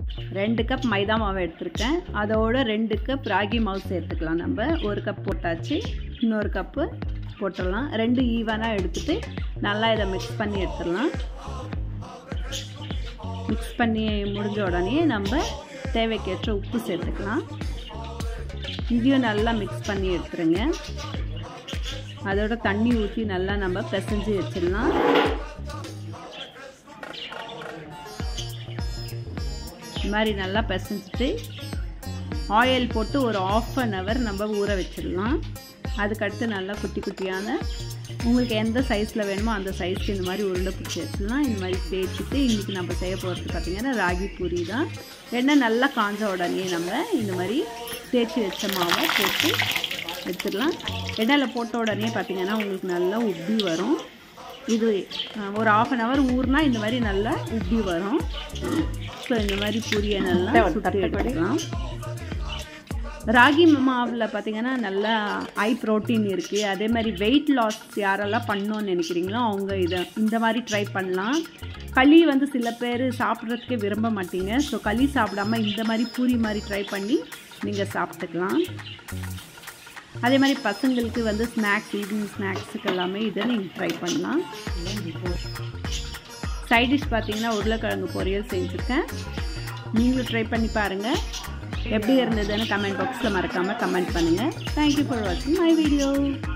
ரெண்டு கப் மைதா மாவு எடுத்திருக்கேன் அதோட ரெண்டு கப் ராகி மாவு சேர்த்துக்கலாம் நம்ம ஒரு கப் போட்டாச்சு இன்னொரு கப்பு போட்டுடலாம் ரெண்டு ஈவனாக எடுத்துட்டு நல்லா இதை மிக்ஸ் பண்ணி எடுத்துடலாம் மிக்ஸ் பண்ணி முடிஞ்ச உடனே நம்ம தேவைக்கேற்ற உப்பு சேர்த்துக்கலாம் இதையும் நல்லா மிக்ஸ் பண்ணி எடுத்துருங்க அதோட தண்ணி ஊற்றி நல்லா நம்ம பிசைஞ்சு வச்சிடலாம் இந்த மாதிரி நல்லா பிசைஞ்சிட்டு ஆயில் போட்டு ஒரு ஆஃப் அன் ஹவர் நம்ம ஊற வச்சிடலாம் அதுக்கடுத்து நல்லா குட்டி குட்டியான உங்களுக்கு எந்த சைஸில் வேணுமோ அந்த சைஸ்க்கு இந்த மாதிரி உருண்டை பிடிச்சி வச்சிடலாம் இந்த மாதிரி தேய்ச்சிட்டு இன்றைக்கி நம்ம செய்ய போகிறது பார்த்திங்கன்னா ராகி பூரி தான் எண்ணெய் நல்லா காஞ்ச உடனே நம்ம இந்த மாதிரி தேய்ச்சி வச்ச மாவை போட்டு எடுத்துடலாம் எண்ணெயில் போட்ட உடனே பார்த்திங்கன்னா உங்களுக்கு நல்லா உப்பி வரும் இது ஒரு ஆஃப் அன் ஹவர் ஊறினா இந்த மாதிரி நல்லா உப்பி வரும் ஸோ இந்த மாதிரி பூரியை நல்லா சுற்றி எடுத்துக்கலாம் ராகி மாவில் பார்த்தீங்கன்னா நல்லா ஹை ப்ரோட்டீன் இருக்குது அதே மாதிரி வெயிட் லாஸ் யாரெல்லாம் பண்ணோன்னு நினைக்கிறீங்களோ அவங்க இதை இந்த மாதிரி ட்ரை பண்ணலாம் களி வந்து சில பேர் சாப்பிட்றதுக்கே விரும்ப மாட்டீங்க ஸோ களி சாப்பிடாம இந்த மாதிரி பூரி மாதிரி ட்ரை பண்ணி நீங்கள் சாப்பிட்டுக்கலாம் அதே மாதிரி பசங்களுக்கு வந்து ஸ்நாக்ஸ் ஈவினிங் ஸ்நாக்ஸுக்கு எல்லாமே இதை நீங்கள் ட்ரை பண்ணலாம் சைட் டிஷ் பார்த்தீங்கன்னா உருளைக்கிழங்கு பொரியல் செஞ்சுருக்கேன் நீங்களும் ட்ரை பண்ணி பாருங்கள் எப்படி இருந்ததுன்னு கமெண்ட் பாக்ஸில் மறக்காமல் கமெண்ட் பண்ணுங்கள் தேங்க்யூ ஃபார் வாட்சிங் மை வீடியோ